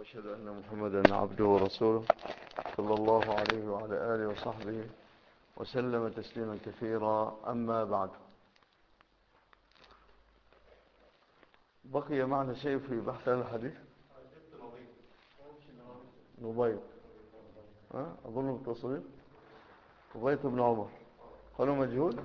وأشهد أن محمدا عبده ورسوله صلى الله عليه وعلى آله وصحبه وسلم تسليما كثيرا أما بعد بقي معنا شيء في بحث هذا الحديث نبيض أظن التصوير نبيض بن عمر قالوا مجهول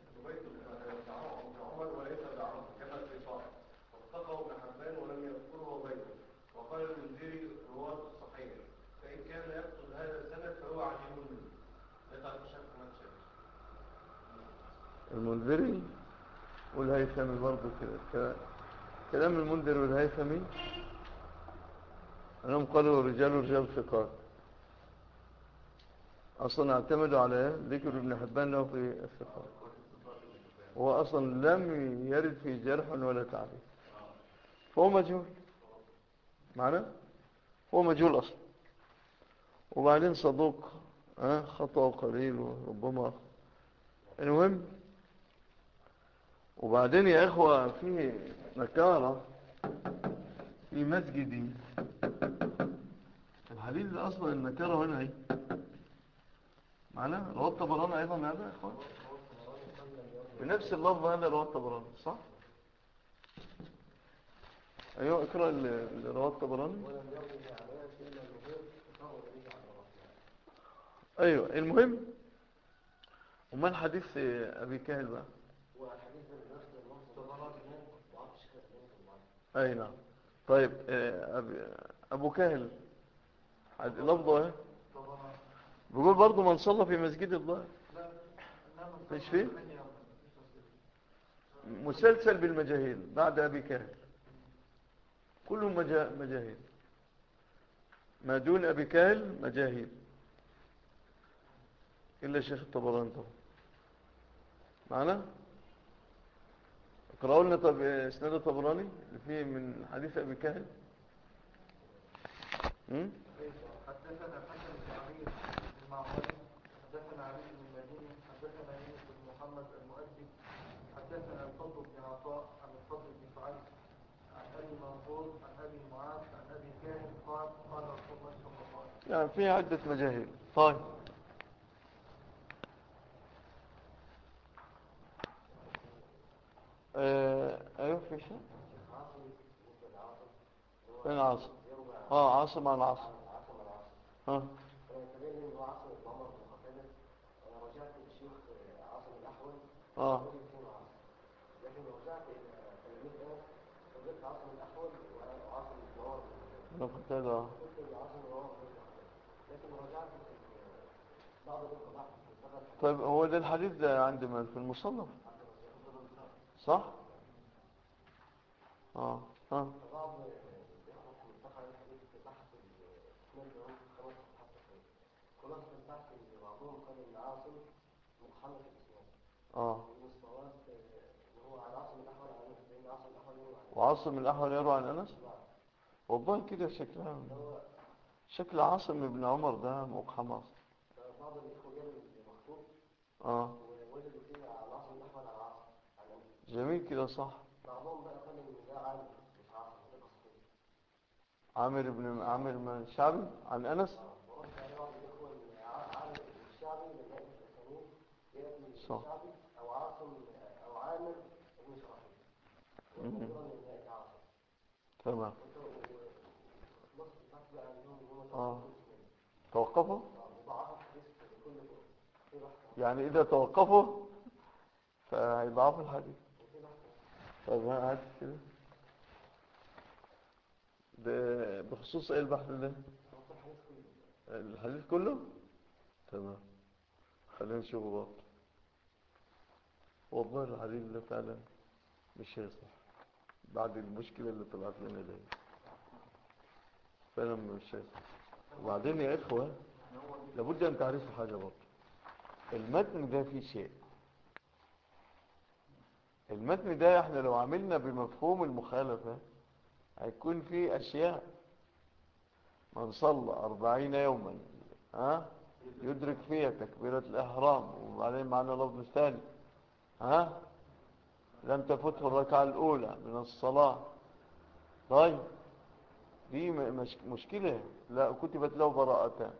المنذري والهيثمي برضو كده كلام المنذر والهيثمي أنهم قالوا رجال رجال ثقات أصلا اعتمدوا على ذكر ابن حبان له في الثقات هو أصلا لم يرد في جرح ولا تعريف فهو مجهول معنى هو مجهول أصلا وبعدين صدوق خطأ قليل وربما المهم وبعدين يا إخوة في نكارة في مسجدي الحديث ده أصلا النكارة هنا اهي معنا رواه الطبراني أيضا هذا يا إخوة بنفس اللفظ هذا رواه الطبراني صح أيوة اقرأ اللي رواه الطبراني أيوة المهم وما الحديث أبي كاهل بقى اي نعم طيب ابو كاهل لفظه ايه بيقول برضو من صلى في مسجد الله ايش فيه مسلسل بالمجاهيل بعد ابي كاهل كلهم مجاهيل ما دون ابي كاهل مجاهيل الا شيخ الطبراني طبعا معنا اقرأوا لنا طب اسناد الطبراني اللي فيه من حديث ابي كهل حدثنا حسن بن عبيد المعمري حدثنا علي بن المديني حدثنا يونس بن محمد المؤدب حدثنا الفضل بن عطاء عن الفضل بن سعيد عن ابي منصور عن ابي معاذ عن ابي كاهل قال قال رسول الله صلى الله عليه وسلم يعني في عدة مجاهيل طيب ايوه في شيء فين عاصم اه عاصم عن عاصم ها اه لكن رجعت الى تلميذ فضلت عاصم الاحول وعاصم الجوار انا كنت هذا قلت عاصم الجوار لكن رجعت بعض الوقت طيب هو ده الحديث ده عندي من في المصنف صح اه اه بعض الاخوه منتخب الحديث في بحث اثنين دروس خمس صفحات تقريبا خلاصه البحث ان بعضهم قال ان عاصم مقحمه الاسلام اه والمستوى هو على عاصم الاحول عن انس لان عاصم الاحول هو عن وعاصم الأحول يروى عن أنس والله كده شكلها شكل عاصم بن عمر ده مقحم أصلا بعض الاخوه جابوا المخطوط اه ووجدوا فيه على عاصم الاحول عن عاصم عن انس جميل كده صح بعضهم بقى قال ان ده عامل مش عاصم ده قصدي عامر بن عامر بن شعبي عن أنس ورد عليه بعض الاخوه ان عامل الشعبي لما ياتي في الاسانيد ياتي صح. الشعبي او عاصم او عامر بن شراحيل ومنظورا ان ياتي عاصم تمام بص البحث بقى عليهم ان آه. هم توقفوا مضاعفه الحديث بكل طرق في بحث يعني إذا توقفوا فهيضعفوا الحديث وفي بحث طب ها هات كده ب- بخصوص ايه البحث ده وفي الحديث كله الحديث كله تمام خلينا نشوفه برضه والله الحديث ده فعلا مش هيصلح بعد المشكلة اللي طلعت لنا دي فعلا مش هيصلح وبعدين يا إخوة لابد أن تعرفوا حاجة برضه المتن ده فيه شيء المتن ده احنا لو عملنا بمفهوم المخالفة هيكون فيه أشياء من صلى أربعين يوما ها يدرك فيها تكبيرة الإحرام وبعدين معنا لفظ ثاني ها لم تفته الركعة الأولى من الصلاة طيب دي م- مش مشكلة لا كتبت له براءتان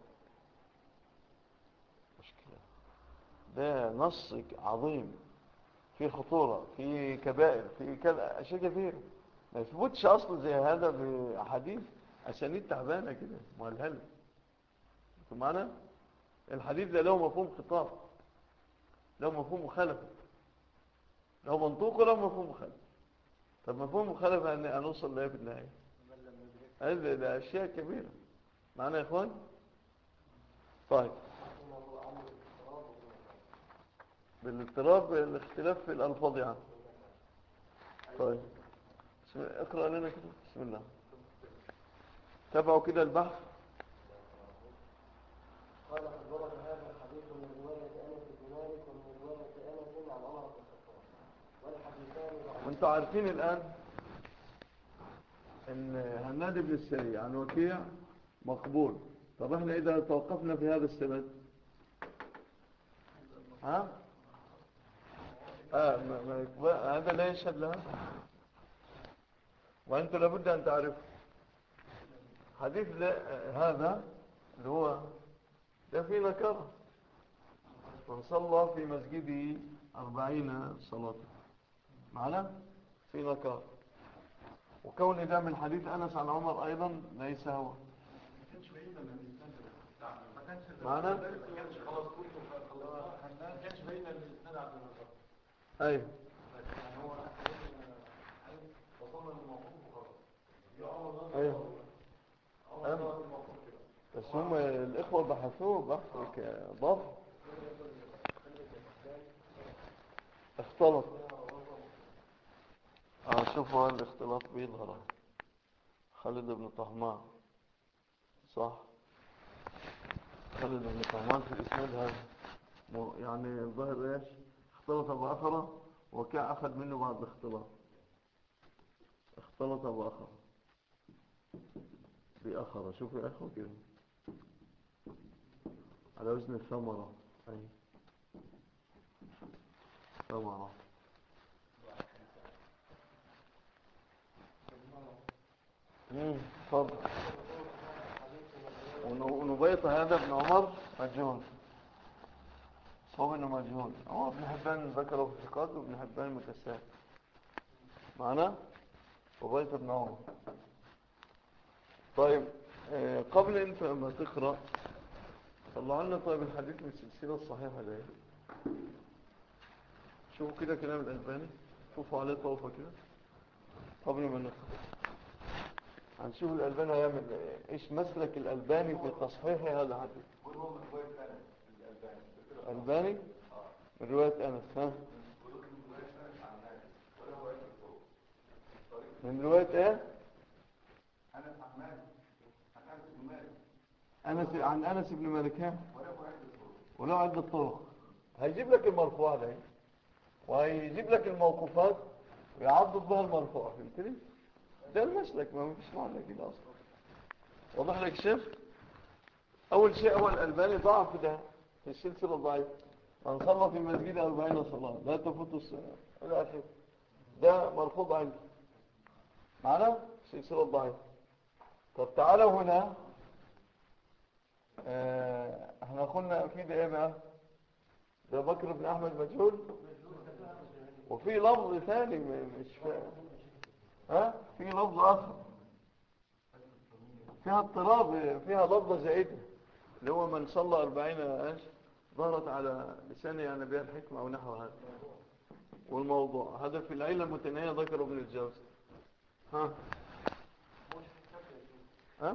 مشكلة ده نص عظيم في خطورة في كبائر في كذا أشياء كثيرة ما يثبتش أصل زي هذا بحديث أسانيد تعبانة كده مهلهلة انتوا معنا الحديث ده له مفهوم خطاب له مفهوم مخالفة له منطوق وله مفهوم مخالفة طب مفهوم مخالفة أن أنوصل لها في النهاية هذه ده أشياء كبيرة معنا يا إخوان طيب بالاضطراب الاختلاف في الألفاظ يعني طيب بسم اقرأ لنا كده بسم الله تابعوا كده البحث قال قد ورد هذا الحديث من رواية أنس بن مالك ومن رواية أنس عن عمر بن الخطاب والحديثان ضعيفان وانتوا عارفين الآن ان هناد بن السري عن وكيع مقبول طب احنا اذا توقفنا في هذا السند ها آه ما ما يقبل- هذا لا يشهد لها وانتوا لابد ان تعرفوا حديث لا- هذا اللي هو ده في نكره من صلى في مسجده أربعين صلاة معنا في نكار وكون ده من حديث أنس عن عمر أيضا ليس هو معنا أيوه أيوه أم. بس هم الإخوة بحثوه بحث ضف اختلط اه شوفوا الاختلاط بيظهر أهو. خالد بن طهمان صح خالد بن طهمان في الاسناد هذا مو- يعني الظاهر ايش اختلط بآخره وكان اخذ منه بعد الاختلاط اختلط بآخر بآخر شوفوا يا اخوة كده على وزن الثمرة اي ثمرة امم اتفضل ون- ونبيط هذا ابن عمر مجهول صوب انه مجهول هو ابن حبان ذكره في الثقات وابن حبان متساهل معنا وبيط ابن عمر طيب آه، قبل انت ما تقرأ طلعوا لنا طيب الحديث من السلسلة الصحيحة ده شوفوا كده كلام الألباني شوفوا عليه طوفة كده قبل ما نقرأ هنشوف الألباني هيعمل إيه. ايش مسلك الألباني في تصحيح هذا الحديث الألباني من رواية أنس ها من رواية ايه أنس عن أنس بن مالك ها ولو عدة طرق هيجيب لك المرفوع ده وهيجيب لك الموقوفات ويعضد بها المرفوع فهمتني ده المسلك ما فيش معنى كده اصلا واضح لك شيخ اول شيء هو الالباني ضعف ده في السلسله ضعيف من صلى في مسجد 40 صلاه لا تفوت الصلاه الى اخره ده مرفوض عندي معنا سلسله ضعيف طب تعالوا هنا آه، احنا قلنا اكيد ايه بقى ده بكر بن احمد مجهول وفي لفظ ثاني م- مش فاهم ها في لفظ اخر فيها اضطراب فيها لفظة زائدة اللي هو من صلى أربعين ايش ظهرت على لسانه يعني بها الحكمة أو نحو هذا والموضوع هذا في العلة المتناهية ذكر ابن الجوزي ها ها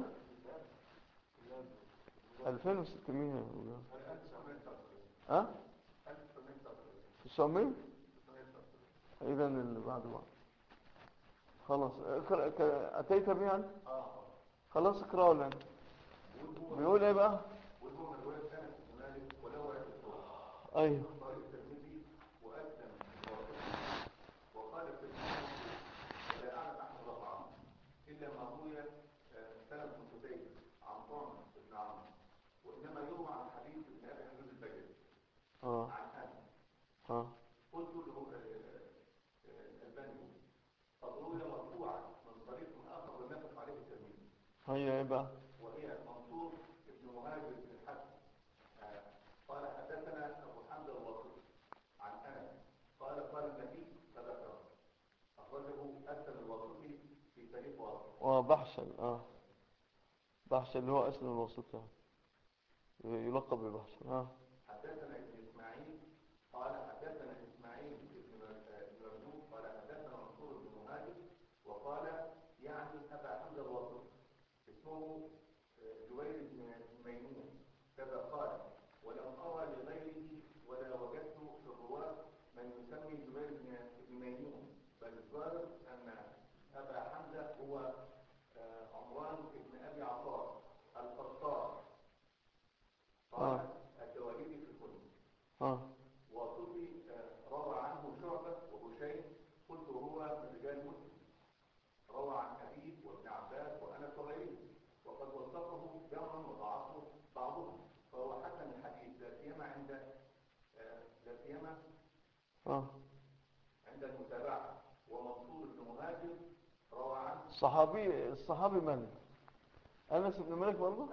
2600 يا أولاد. ها 900 اذا اللي بعده بقى خلاص اقرأ ك- اتيت بيه انت خلاص اقرأه لنا بيقول ايه بقى ايوه إلا ما روي آه، سلف بن زبيد عن طعم بن عمرو وإنما يروى عن حديث ابن أبي حدود البجلي اه عن أنس اه قلت له آه، آه، الألباني قد روي مرفوعا من طريق آخر ولم يقف عليه التلميذ هي ايه بقى وهي منصور بن مهاجر بن الحسن آه، قال حدثنا ابو حمزه الواسطي عن انس قال قال النبي فذكر اخرجه اسلم الواسطي في تاريخ واسط وبحشل اه بحشل اللي هو اسم الوسط يعني يلقب ببحشل اه حدثنا ابن اسماعيل قال حدثنا اسماعيل بن بن مرزوق قال حدثنا منصور بن مهاجر وقال يعني ابا حمزه الواسطي اسمه آه، جوير بن ميمون كذا قال ولم ارى لغيره ولا وجدت في الرواه من يسمي جبير بن بن ميمون بل الظاهر ان ابا حمزه هو آه، عمران بن ابي عطاء القطار قال الدواليبي في الكتب اه وصفي آه، روى عنه شعبة وهشيم قلت هو من رجال مسلم روى عن أبيه وابن عباس وأنس وغيره وقد وصفه جمعا وضعفه بعضهم فهو حسن الحديث لا سيما عند آه، لا سيما اه عند المتابعة ومنصور بن مهاجر روى عنه الصحابي الصحابي من انس بن مالك برضه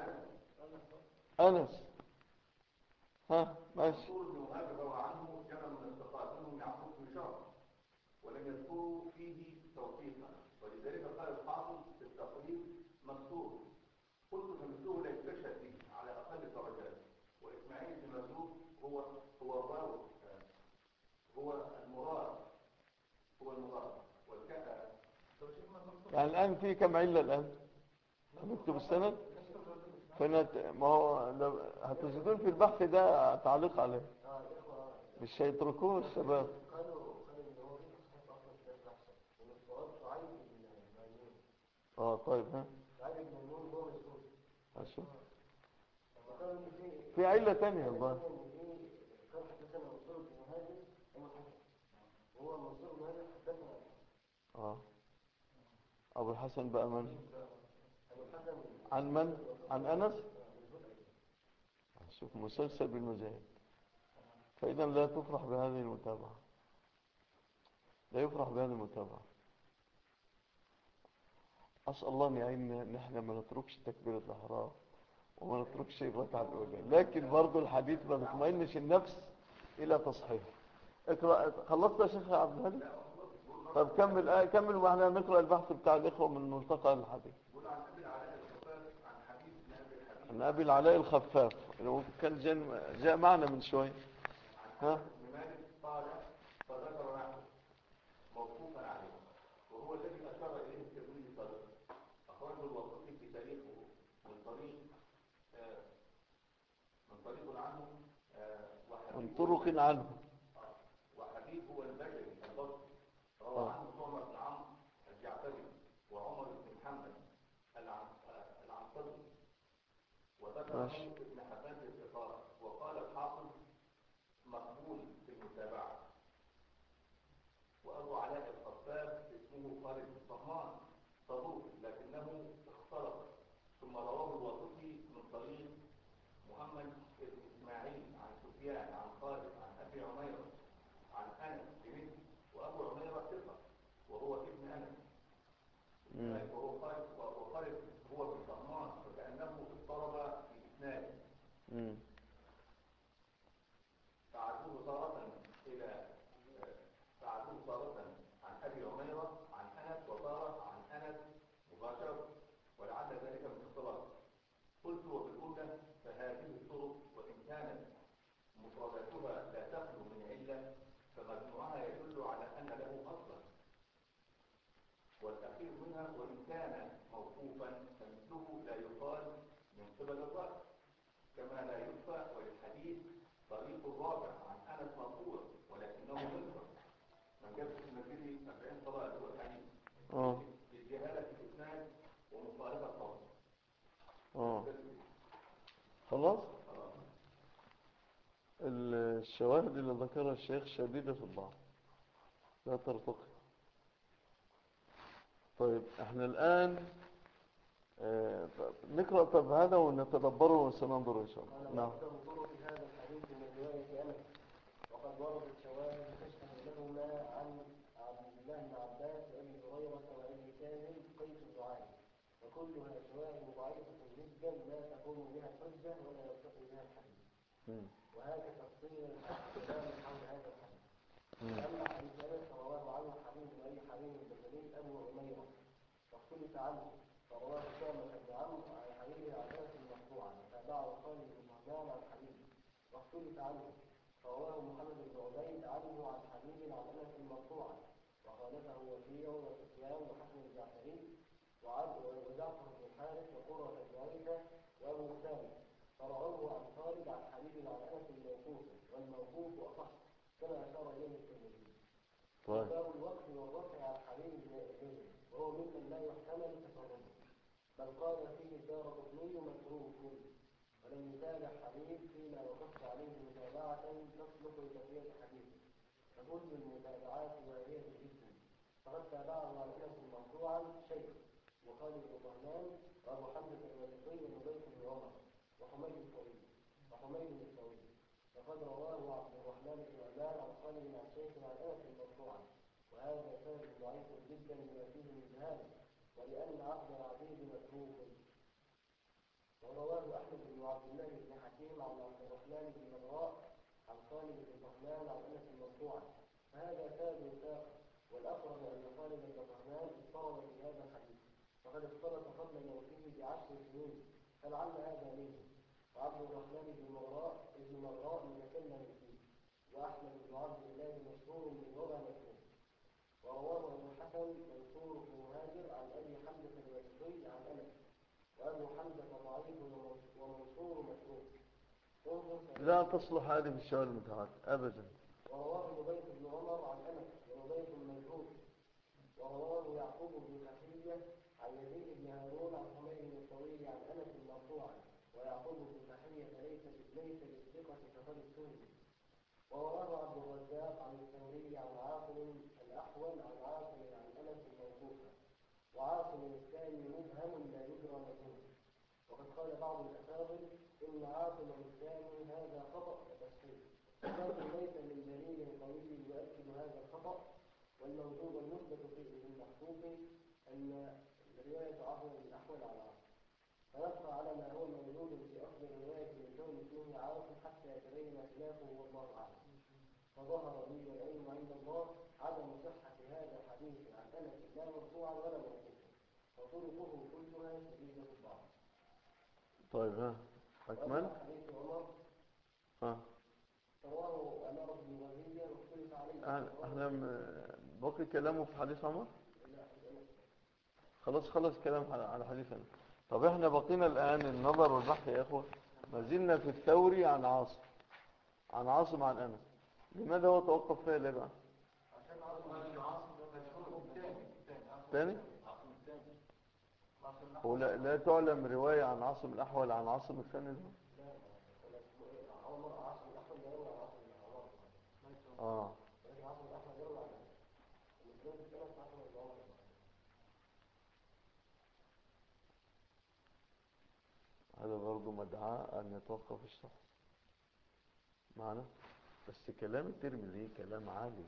انس ها ماشي منصور بن مهاجر روى عنه جمع من الثقات منهم يعقوب بن شعب ولم يذكروا فيه توثيقا ولذلك قال الحافظ في التقريب منصور قلت فمثله لا يستشهد به على اقل الدرجات واسماعيل بن مرزوق هو هو الراوي آه، هو المراد هو المراد والكأ يعني الان في كم عله الان نكتب السند فنت... ما هو لو هتجدون في البحث ده تعليق عليه اه الاخوه مش هيتركوه الشباب قالوا قالوا ان هو في صحيح اصلا كتاب بحث ومن فؤاد شعيب بن ميمون اه طيب ها شعيب بن ميمون هو مسؤول اشوف وقالوا ان في في عله تانية والله ان في كان حدثنا منصور بن مهاجر ابو الحسن وهو منصور بن مهاجر حدثنا اه ابو الحسن بقى من ابو الحسن عن من عن انس شوف مسلسل بالمزايد فاذا لا تفرح بهذه المتابعه لا يفرح بهذه المتابعه اسال الله ان يعيننا ان احنا ما نتركش تكبيره الاحرام وما نتركش الركعه الاولى لكن برضه الحديث ما تطمئنش النفس الى تصحيح اقرا خلصت يا شيخ عبد الهادي طب كمل آه كمل واحنا نقرا البحث بتاع الاخوه من ملتقى الحديث يقول عن ابي العلاء الخفاف عن حبيب بن ابي الحبيب عن ابي العلاء الخفاف اللي هو كان جن... جاء معنا من شوي ها بن مالك قال فذكر نحوه موقوفا عليه وهو الذي اشار اليه الترمذي سابقا اخرجه الواسطي في تاريخه من طريق آه، من طريق عنه آه، من وحبيب طرق عنه آه، وحبيب هو البجلي البصري آه. روى عنه عمر بن عمرو الجعفري وعمر بن محمد العن- آه، العنصري وذكر ماشي. عنه ابن حبان في الثقات وقال الحافظ مقبول في المتابعة وأبو علاء الخفاف اسمه خالد بن طهمان صدوق لكنه اختلط ثم رواه الواسطي من طريق محمد بن إسماعيل عن سفيان عن خالد عن أبي عميرة عن أنس بن وأبو عميرة ثقة وهو ابن أنس مم. وهو خالد وخالد هو بن طهمان فكأنه اضطرب في إسناده مم. فعدوه تارة إلى فعدوه تارة عن أبي عميرة عن أنس وتارة عن أنس مباشرة ولعل ذلك من اختلاط قلت وفي الجملة فهذه الطرق وإن كانت مفرداتها لا تخلو من علة فمجموعها يدل على أن له أصلا والأخير منها وإن كان موقوفا فمثله لا يقال من قبل الرأس كما لا يخفى وللحديث طريق الرابع عن انس مرفوع ولكنه منكر من جاب في المسجد 40 صلاه اللي هو الحديث اه الجهاله في الاسناد ومخالفه الفضل اه خلاص الشواهد اللي ذكرها الشيخ شديدة الضعف لا ترتقي طيب احنا الآن آه، طب نقرأ طب هذا ونتدبره وسننظر إن شاء الله قال نعم وأكثر طرق هذا الحديث من رواية أنس وقد وردت شواهد تشهد لهما عن عبد الله بن عباس وأبي هريرة وأبي كامل قيس الدعاني وكلها شواهد ضعيفة جدا لا تقوم بها الحجة ولا يرتقي بها الحديث مم. وهذا تفصيل الكلام حول هذا الحديث مم. أما حديث أنس رواه عنه حبيب بن أبي حبيب البجلي أبو أميرة واختلف عنه فرواه سامة بن عمرو عن حبيب عن أنس مرفوعا وتابعه خالد بن مهدان عن حبيب واختلف عنه فرواه محمد بن عبيد عنه عن حبيب عن أنس مرفوعا وخالفه وكيع وسفيان وحسن الجعفري وعبد وجعفر بن الحارث وقرة بن عيسى وأبو سامة فرعوه عن خالد عن حبيب عن أنس موقوفا والموقوف أصح كما أشار إليه الترمذي طيب باب الوقف والرفع عن حبيب بن إبراهيم وهو ممن لا يحتمل تفرده بل قال فيه دار قطني متروك ولم يتابع حبيب فيما وقفت عليه متابعة تصلح لتقوية حديثه فكل المتابعات واهية جدا فقد تابعه عن أنس مرفوعا شيخ وخالد بن طهمان وأبو حمزة الواسطي ومبيت بن عمر وحميد الطويل وحميد الطويل وقد رواه عبد الرحمن بن عبان عن خالد عن شيخ عن انس مرفوعا وهذا سند ضعيف جدا لما فيه من جهاله ولان عبد العزيز متروك ورواه احمد بن عبد الله بن حكيم عن عبد الرحمن بن مراء عن خالد بن طهمان عن انس مرفوعا فهذا سند ساق والاقرب ان خالد بن طهمان اضطرب في هذا الحديث فقد اختلط قبل موته بعشر سنين فلعل هذا منه وعبد الرحمن بن مراء بن مراء متكلم فيه واحمد بن عبد الله مشهور من وضع مكتوب ورواه ابو الحسن منصور بن مهاجر عن ابي حمزه الواسطي عن انس وابو حمزه ضعيف ومنصور متروك انظر لا تصلح هذه في الشوارع المتعاد أبدا ورواه نبيت بن عمر عن انس ونبيت مجهول ورواه يعقوب بن خفية عن يزيد بن هارون عن حميد الطويل عن انس مرفوعا ويعقوب بن خفية ليس ليس بالثقة فقد اتهم ورواه عبد الرزاق عن الثوري عن عاصم الاحول عن عاصم عن انس موقوفا وعاصم الثاني مبهم لا يدرى مجهول وقد قال بعض الأكابر إن عاصم الثاني هذا خطأ تصحيح لكن ليس من دليل قوي يؤكد هذا الخطأ والموجود المثبت في المحفوظ أن رواية عاصم الأحول على عاصم فنبقى على ما هو موجود في أصل الرواية من كون اسمه عاصم حتى يتبين خلافه والله أعلم فظهر لي والعلم عند الله عدم صحة هذا الحديث عن أنس لا مرفوعا ولا موقوفا وطرقه كلها شديدة الضعف طيب ها أكمل وأما حديث عمر ها رواه أمر بن وزير واختلف عليه أه- احنا م- بقي كلامه في حديث عمر لا، خلاص خلص كلام على على حديث أنس طب احنا بقينا الآن النظر والبحث يا إخوة ما زلنا في الثوري عن عاصم عن عاصم عن أنس لماذا هو توقف فيها ليه بقى عشان عاصم عاصم مشهور تاني تاني تاني عاصم الثاني عاصم الأحمر. ولا لا تعلم رواية عن عاصم الأحول عن عاصم الثاني ده عمر عاصم الأحمد يروي عن عاصم الأحمد اه ولكن عاصم الأحمد يروي عن المسلم الثلاث عاصم الأحمد هذا برضو مدعاة أن يتوقف الشخص معنا بس كلام الترمذي كلام عالي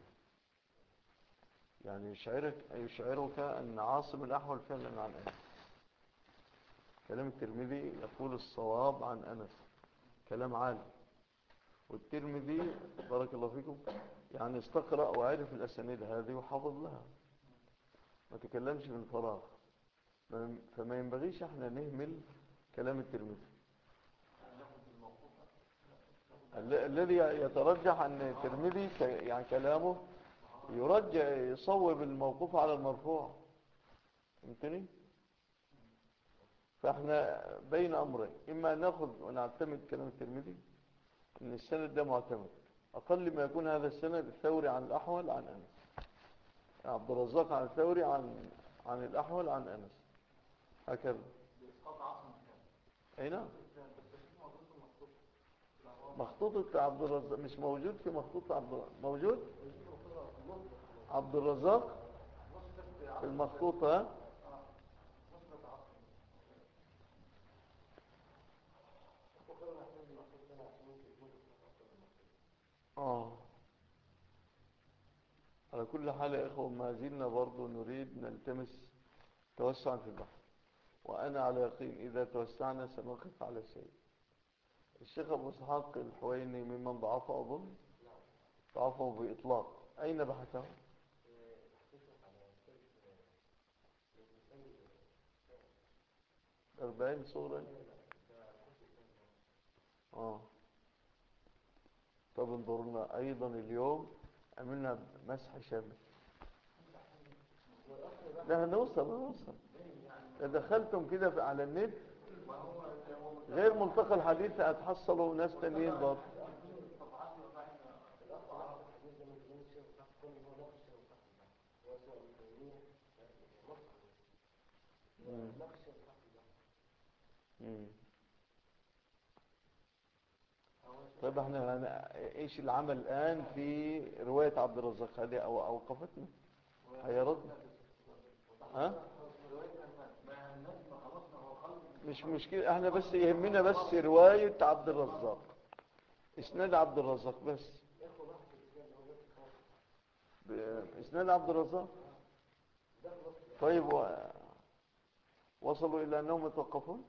يعني يشعرك يشعرك أن عاصم الأحول فعلا عن أنس كلام الترمذي يقول الصواب عن أنس كلام عالي والترمذي بارك الله فيكم يعني استقرأ وعرف الأسانيد هذه وحافظ لها ما تكلمش من فراغ ما- فما ينبغيش احنا نهمل كلام الترمذي ال- الذي يترجح ان الترمذي ك- يعني كلامه يرجع يصوب الموقوف على المرفوع فهمتني فاحنا بين امرين اما ان ناخذ ونعتمد كلام الترمذي ان السند ده معتمد اقل ما يكون هذا السند الثوري عن الاحول عن انس عبد الرزاق عن الثوري عن عن الاحول عن انس هكذا بإسقاط عاصم الثاني اي نعم الثاني بس في موجود في المخطوط لا، هو مخطوطة عبد الرزاق مش موجود في مخطوطة عبد الرزاق موجود عبد الرزاق نصرة في المخطوطة ها؟ نصرة عاصم وكل ما يحتاج المخطوط هنا عشان يمكن يكون أكثر من المخطوط. اه على كل حال يا اخوة ما زلنا برضو نريد نلتمس توسعا في البحث وأنا على يقين إذا توسعنا سنقف على شيء الشيخ أبو إسحاق الحويني ممن ضعفه أظن ضعفه بإطلاق أين بحثه؟ أربعين صورة آه طب انظر لنا أيضا اليوم عملنا مسح شامل لا هنوصل هنوصل إذا دخلتم كده في- على النت غير ملتقى الحديث هتحصلوا ناس تانيين برضه مم. مم. طيب احنا هن- ايش العمل الان في رواية عبد الرزاق هذه او اوقفتنا هيردنا ها مش مشكلة احنا بس يهمنا بس رواية عبد الرزاق اسناد عبد الرزاق بس ب- اسناد عبد الرزاق طيب و... وصلوا الى انهم يتوقفون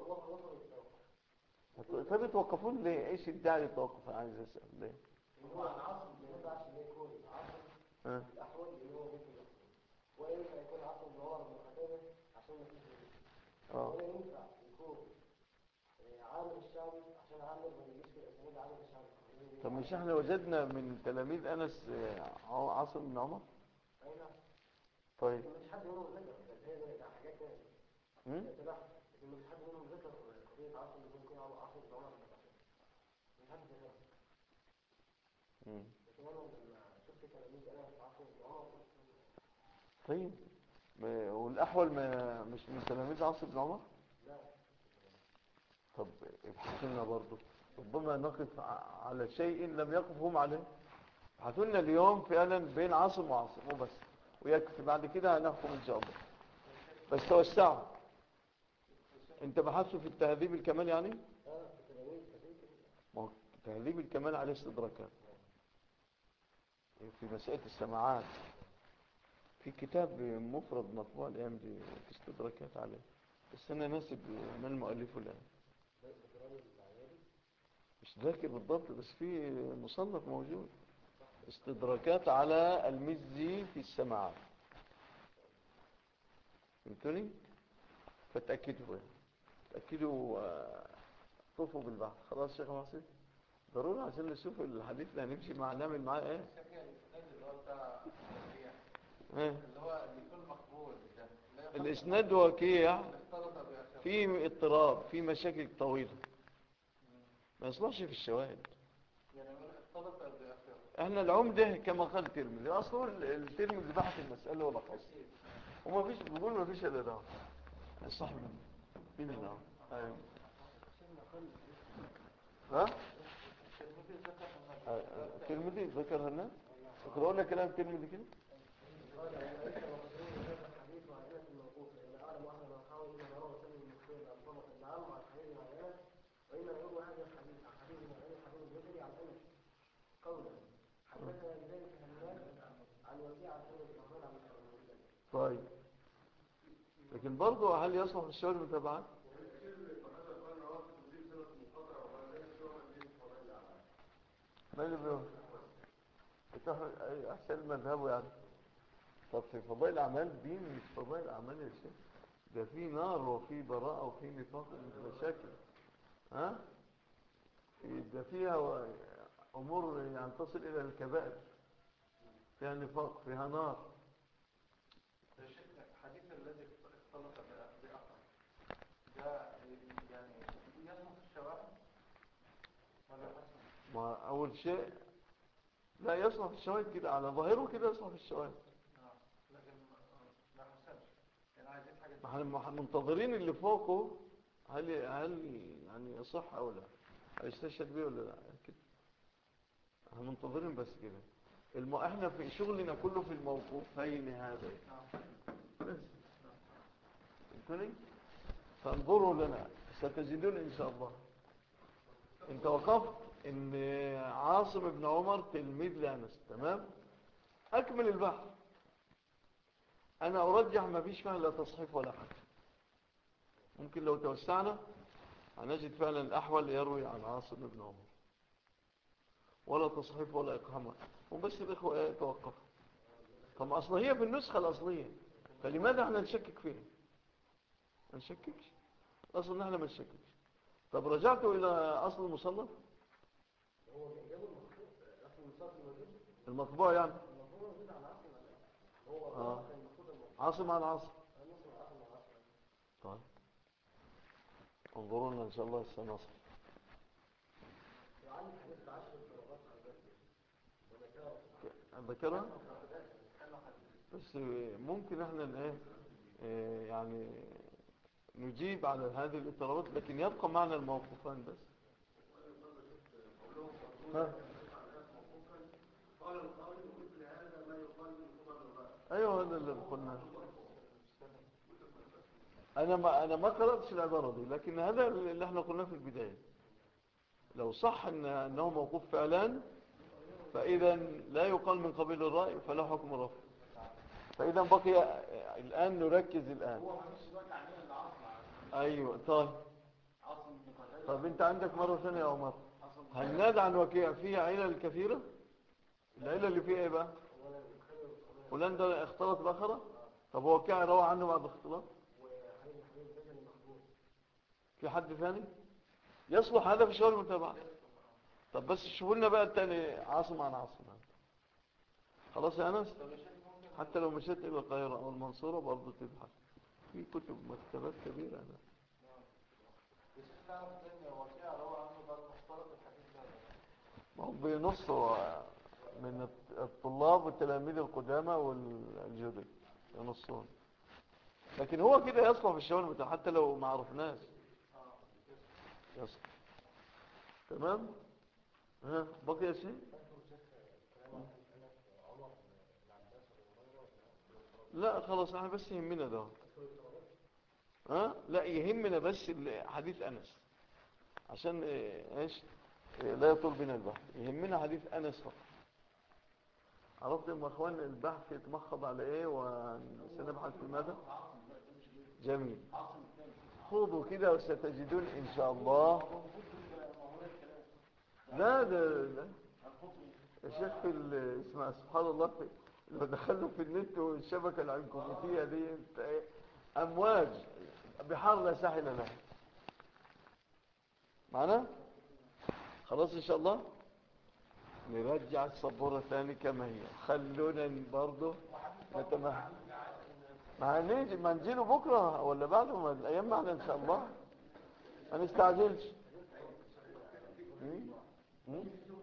طيب يتوقفون ليه ايش الداعي للتوقف عايز اسال ليه هو العصر ما ينفعش ان يكون عصر ها الاحوال اللي هو بيت الاصل ولا ينفع يكون عصر النهار من القتاله عشان ما فيش اه ولا ينفع يكون آه، عامل الشعبي عشان عامل ما يجيش في الاسماء عامل الشعبي طب مش احنا وجدنا من تلاميذ انس آه، عاصم بن عمر اي نعم طيب مفيش حد منهم ذكر بس هي ده ده حاجات تانية هم؟ تبع لكن مفيش حد منهم ذكر قضيه عصر اللي ممكن يكون عصر العمر من القتاله مفيش حد ذكر هم. لكن انا لما شفت تلاميذ انا في عصر العمر قلت طيب ما- والاحول ما مش من تلاميذ عاصم بن عمر لا طب ابحثوا لنا برضه ربما نقف ع- على شيء لم يقف هم عليه ابحثوا لنا اليوم فعلا بين عاصم وعاصم وبس ويكفي بعد كده هنحكم ان شاء الله بس توسعوا انت بحثوا في التهذيب الكمال يعني اه في تلاميذ كتير كده ما هو تهذيب الكمال عليه استدراكات في مسألة السماعات في كتاب مفرد مطبوع الأيام دي في استدراكات عليه بس أنا ناسب من مؤلفه الآن مش ذاكر بالضبط بس في مصنف موجود استدراكات على المزي في السماعات فهمتني؟ فتأكدوا يعني. تأكدوا آه، طوفوا بالبحث خلاص شيخ محسن ضروري عشان نشوف الحديث اللي هنمشي مع نعمل معاه ايه الشافعي الاسناد اللي هو بتاع الشافعي إيه؟ اللي هو اللي يكون مقبول ده لا يخالف الاسناد وكيع اختلط بأخر في اضطراب في مشاكل طويلة ما يصلحش في الشواهد يعني يقول اختلط بأخر احنا العمدة كما قال الترمذي اصلا الترمذي بحث المسألة ولا خاص وما فيش بيقول ما فيش الا ده الصاحب مين اللي ده ايوه ها الترمذي ذكر ان آه، آه، الترمذي ذكر هنا اقرأوا لنا كلام الترمذي كده قال يعني ليس مقدور هذا الحديث مع انس الموقوف لان اعلم اهل من حاول ان يرى وسلم المخبر الالفاظ النعم مع الحديث مع انس وانما يروى هذا الحديث عن حديث مع انس حديث البدري عن انس قولا حدثنا بذلك همام عن وكيع عن انس الرحمن عن مسلم طيب لكن برضه هل يصلح الشواهد المتابعات ما اللي بيقول بتاخد- أي احسن مذهبه يعني طب في فضائل الاعمال دي مش فضائل الاعمال يا شيخ ده في نار وفي براءة وفي نفاق مشاكل ها في ده فيها و- امور يعني تصل الى الكبائر فيها نفاق فيها نار الشيخ الحديث الذي اختلط بأ- بأخر ده يعني يصلح الشواهد ولا حسن ما اول شيء لا يصلح في الشواهد كده على ظاهره كده يصلح في الشواهد آه. لكن ما- ما حسنش يعني عايزين حاجة ما احنا مح- منتظرين اللي فوقه هل هل يعني يصح او لا هيستشهد بيه ولا لا كده احنا منتظرين بس كده الم... احنا في شغلنا كله في الموقوفين هذا نعم بس فهمتني فانظروا لنا ستجدون ان شاء الله انت وقفت ان عاصم بن عمر تلميذ لانس تمام اكمل البحث انا ارجح ما فيش فيها لا تصحيف ولا حاجه ممكن لو توسعنا هنجد فعلا الأحول يروي عن عاصم بن عمر ولا تصحيف ولا إقامة وبس الإخوة إيه يتوقفوا طب أصلا هي في النسخة الأصلية فلماذا احنا نشكك فيها ما نشككش أصلا احنا ما نشككش طب رجعتوا إلى أصل المصنف هو جابوا المخطوط اصل المصطلح الموجود المطبوع يعني المفروض موجود على عصر هو آه. كان المفروض الموجود عاصم عن عاصم نصر العصر مع عصر طيب انظروا لنا إن شاء الله السنصر وعندي حديث عشر الضربات على البلد وذكرها ذكرها بس ممكن احنا ن- ايه إيه يعني نجيب على هذه الاضطرابات لكن يبقى معنا الموقفان بس ها قال القائل مثل هذا ما يقال من خبر الرأي ايوه هذا اللي قلنا انا ما انا ما قراتش العباره دي لكن هذا اللي احنا قلناه في البدايه لو صح ان انه موقوف فعلا فاذا لا يقال من قبيل الراي فلا حكم رفع فاذا بقي الان نركز الان هو مفيش دلوقتي عندنا الا عاصم ايوه طيب عاصم بن قتاده طب انت عندك مره ثانيه يا عمر هل نادى عن وكيع فيها علل كثيره العلل اللي فيها ايه بقى فلان ده اختلط باخره طب هو وكيع روى عنه بعد اختلاط وحليم حليم بدني مخبوط في حد ثاني يصلح هذا في شهر المتابعة طب بس شوفوا لنا بقى التاني عاصم عن عاصم خلاص يا انس حتى لو مشيت الى القاهرة او المنصورة برضه تبحث في كتب مكتبات كبيرة هنا بس تعرف ان وكيع روى عنه بعد ما اختلط الحديث ده ما هم بينصوا من الط- الطلاب والتلاميذ القدامى والجدد ينصون لكن هو كده يصلح في الشوال المتابعة حتى لو ما عرفناش يصلح تمام ها بقي شيء لا خلاص احنا بس يهمنا ده ها لا يهمنا بس ال- حديث انس عشان إيه، ايش إيه، لا يطول بنا البحث يهمنا حديث انس فقط عرفت يا اخوان البحث يتمخض على ايه وسنبحث في ماذا جميل خوضوا كده وستجدون ان شاء الله لا ده لا يا شيخ في ال- اسمع سبحان الله في لو دخلوا في النت والشبكة العنكبوتية دي انت ايه امواج بحار لا ساحل لها معنا خلاص ان شاء الله نرجع السبورة ثاني كما هي خلونا برضو نتمهل ما هنيجي ما نجيله بكرة ولا بعده ما الايام معنا ان شاء الله ما نستعجلش مم؟ مم؟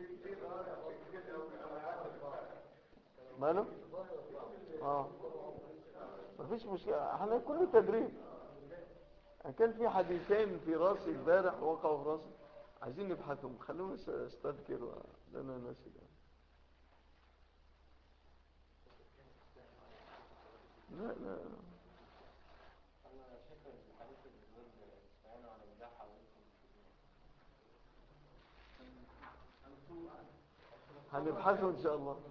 ماله اه مفيش مشكلة احنا كله تدريب يعني كان في حديثين في راسي امبارح وقعوا في راسي عايزين نبحثهم خلونا س- استذكر لنا ناسي ده. لا لا انا شايف الحديث اللي بيقول استعانوا على الجاحة هنبحثه ان شاء الله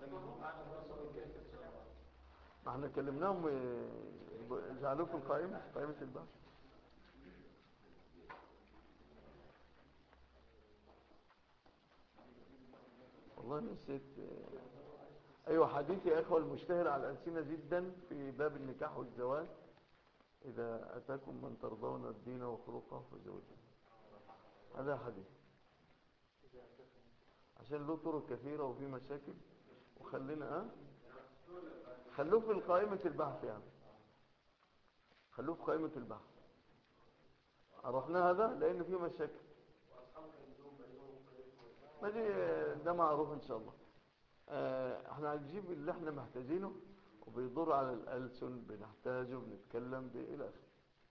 ما احنا كلمناهم اه، جعلوه في القائمة قائمة البحث والله نسيت اه، ايوه حديث يا اخوة المشتهر على الألسنة جدا في باب النكاح والزواج اذا اتاكم من ترضون الدين وخلقه فزوجه هذا حديث عشان له طرق كثيرة وفي مشاكل وخلينا ها خلوه في قائمة البحث يعني خلوه في قائمة البحث عرفنا هذا لأن فيه مشاكل ما دي ده معروف إن شاء الله آه، احنا هنجيب اللي احنا محتاجينه وبيدور على الألسن بنحتاجه بنتكلم به إلى آخره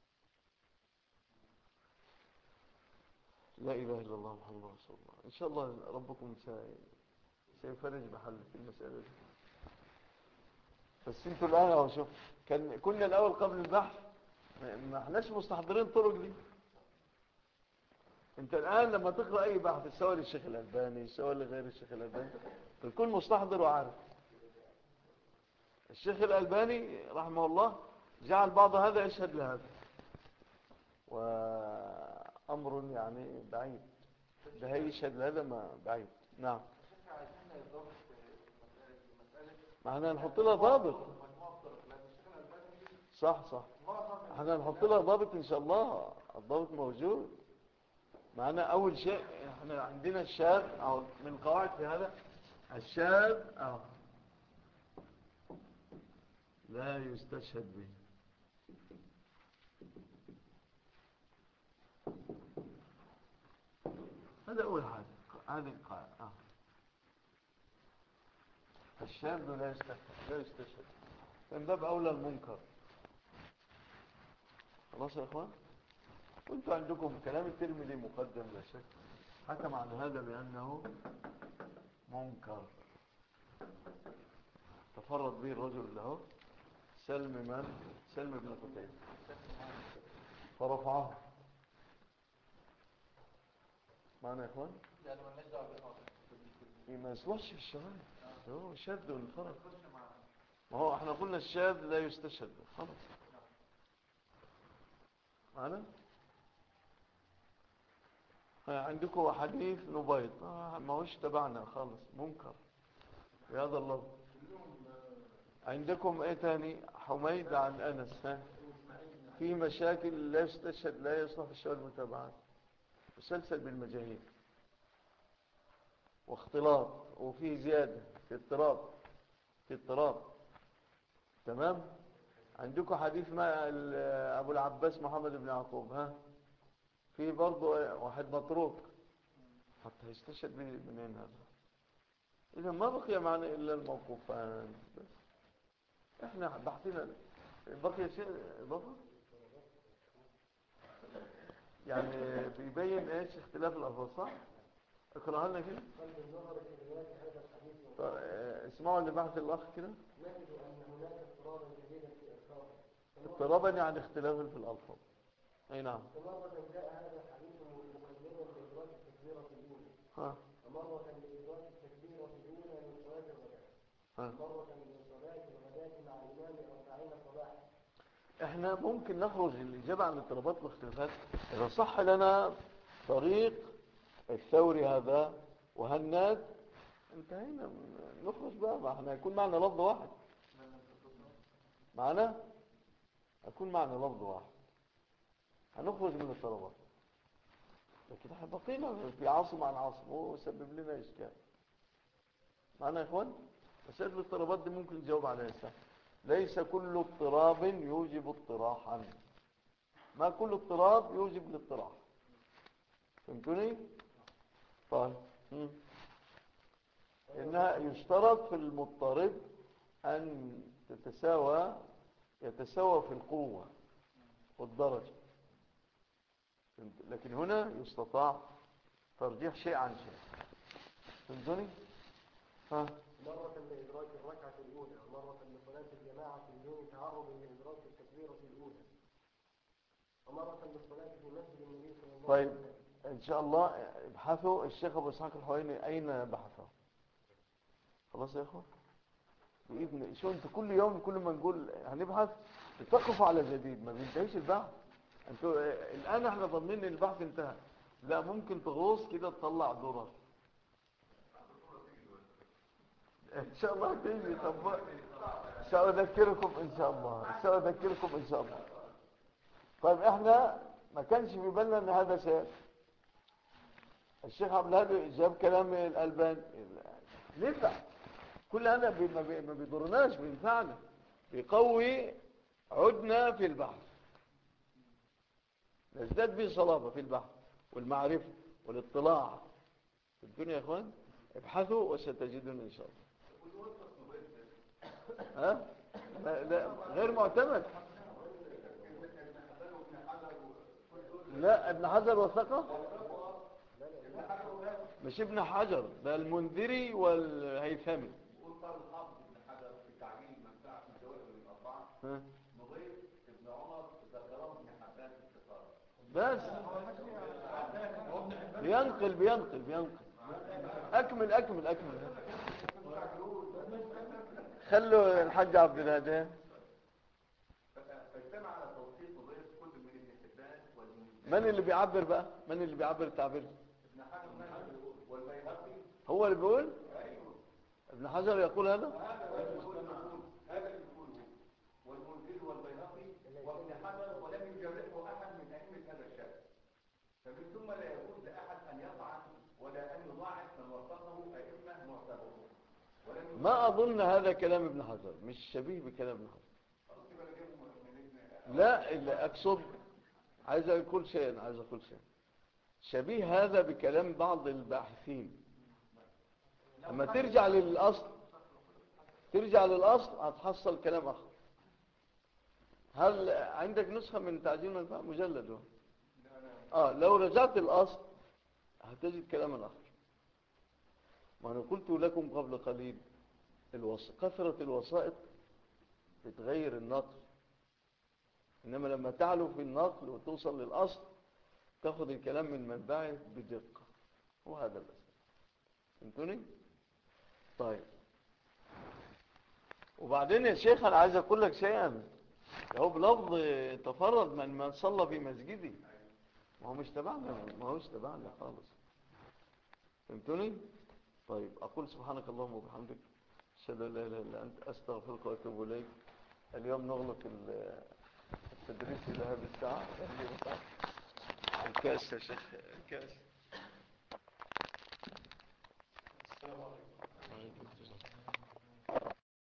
لا إله إلا الله محمد رسول الله إن شاء الله ربكم سي- سيفرج محل في المسألة دي بس انتوا الآن اهو شوف كان كنا الأول قبل البحث ما ما احناش مستحضرين الطرق دي انت الآن لما تقرأ أي بحث سواء للشيخ الألباني سواء لغير الشيخ الألباني تكون مستحضر وعارف الشيخ الألباني رحمه الله جعل بعض هذا يشهد لهذا وأمر يعني بعيد ده هيشهد هذا ما بعيد نعم شيخ عايزين ضابط مسألة مسألة ما احنا هنحط لها ضابط مجموعة طرق لأن الشيخ الألباني صح صح معظم احنا هنحط لها ضابط ان شاء الله الضابط موجود معنا اول شيء احنا عندنا الشاذ او من قواعد في هذا الشاذ أو لا يستشهد به هذا اول حاجه هذه القاعده آه. الشاذ لا يستشهد لا يستشهد من باب اولى المنكر خلاص يا اخوان وانتوا عندكم كلام الترمذي مقدم لا شك حكم عن هذا بانه منكر تفرد به الرجل له سلم من سلم بن قتيبة فرفعه معنا يا اخوان يعني مالناش دعوة بالحاضر إيه ما يصلحش في الشرائع هو شد والفرق خش مع ما هو احنا قلنا الشاذ لا يستشهد خلاص معنا ها، عندكم حديث نبيض آه ما هوش تبعنا خالص منكر بهذا اللفظ عندكم ايه تاني حميد عن انس ها في مشاكل لا يستشهد لا يصلح في الشوال المتابعات مسلسل بالمجاهيل واختلاط وفيه زيادة في اضطراب في اضطراب تمام عندكم حديث ما ال- ابو العباس محمد بن يعقوب ها في برضه واحد متروك حتى يستشهد من- منين هذا اذا ما بقي معنا الا الموقوفان بس احنا بحثنا بقي شيء اضافه يعني بيبين ايش اختلاف الالفاظ صح اقراها لنا كده قلب النظر في رواية هذا الحديث طيب، آه، اسمعوا اللي بحث الاخ كده نجد أن هناك اضطرابا جديدا في إرساله اضطرابا عن اختلاف في الالفاظ اي نعم فمرة جاء هذا الحديث مقدما لإدراك التكبيرة الأولى ها ومرة لإدراك التكبيرة الأولى من صلاة الغداء ها مرة لصلاة الغداة مع الإمام أربعين صباحا احنا ممكن نخرج الإجابة عن الاضطرابات والاختلافات إذا صح لنا طريق الثوري هذا وهناد انتهينا نخرج بقى ما احنا يكون معنا لفظ واحد معنا يكون معنا لفظ واحد هنخرج من الاضطرابات لكن احنا بقينا في عاصم عن عاصم هو سبب لنا اشكال معنا يا اخوان مسألة الاضطرابات دي ممكن نجاوب عليها سهل ليس كل اضطراب يوجب اضطراحا ما كل اضطراب يوجب الاضطراح فهمتوني طيب مم. انها يشترط في المضطرب ان تتساوى يتساوى في القوة والدرجة فهمت؟ لكن هنا يستطاع ترجيح شيء عن شيء فهمتوني ها مرة لإدراك الركعة الأولى ومرة لصلاة الجماعة بدون تعرض لإدراك التكبيرة الأولى ومرة للصلاة في مسجد النبي صلى الله عليه طيب وسلم ان شاء الله ابحثوا الشيخ ابو اسحاق الحويني اين بحثه خلاص يا اخوان باذن شو انت كل يوم كل ما نقول هنبحث تقفوا على جديد ما بينتهيش البحث انتوا اه، الان احنا ضامنين ان البحث انتهى لا ممكن تغوص كده تطلع درر ان شاء الله تيجي طب ساذكركم ان شاء الله ساذكركم ان شاء الله طيب احنا ما كانش في بالنا ان هذا شيء الشيخ عبد الهادي جاب كلام الالباني نفع كل هذا بي- ما بي- ما بيضرناش بينفعنا بيقوي عدنا في البحث نزداد به صلابة في البحث والمعرفة والاطلاع في الدنيا يا اخوان ابحثوا وستجدون ان شاء الله ها لا, لا غير معتمد لا ابن حجر وثقه مش ابن حجر ده المنذري والهيثمي وقال الحافظ ابن حجر في تعيين منفعة الجوائز الأربعة ها؟ نظير ابن عمر ذكره ابن حبان في الخطاب بس بينقل بينقل بينقل اكمل اكمل اكمل خلوا الحاج عبد الهادي فاجتمع على توثيق نظير كل من ابن حبان والمنذري من اللي بيعبر بقى من اللي بيعبر التعبير ابن حجر والبيهقي هو اللي بيقول ايوه ابن حجر يقول هذا هذا اللي بيقول هذا اللي بيقوله والمنذر والبيهقي وابن حجر ولم يجرحه احد من ائمه هذا الشأن فمن ثم لا يجوز لاحد ان يطعن ولا ان يضاعف من وفقه ائمه معتبرون ولم ما اظن هذا كلام ابن حجر مش شبيه بكلام ابن حجر يخطب لجيبه من ابن لا اللي اقصد عايز اقول شيء عايز اقول شيء شبيه هذا بكلام بعض الباحثين اما ترجع للاصل ترجع للاصل هتحصل كلام اخر هل عندك نسخة من تعجيل منفعة مجلد هو اه لو رجعت الاصل هتجد كلاما اخر ما انا قلت لكم قبل قليل الوس... كثرة الوسائط بتغير النقل إنما لما تعلو في النقل وتوصل للأصل تاخد الكلام من منبعه بدقة وهذا الأساس فهمتوني؟ طيب وبعدين يا شيخ أنا عايز أقول لك شيئا هو بلفظ تفرد من من صلى في مسجدي ما هو مش تبعنا ما هوش تبعنا خالص فهمتوني؟ طيب أقول سبحانك اللهم وبحمدك أشهد أن لا إله إلا أنت أستغفرك وأتوب إليك اليوم نغلق ال- التدريس إلى هذه الساعة هذه الساعة الكاس يا شيخ الكاس السلام عليكم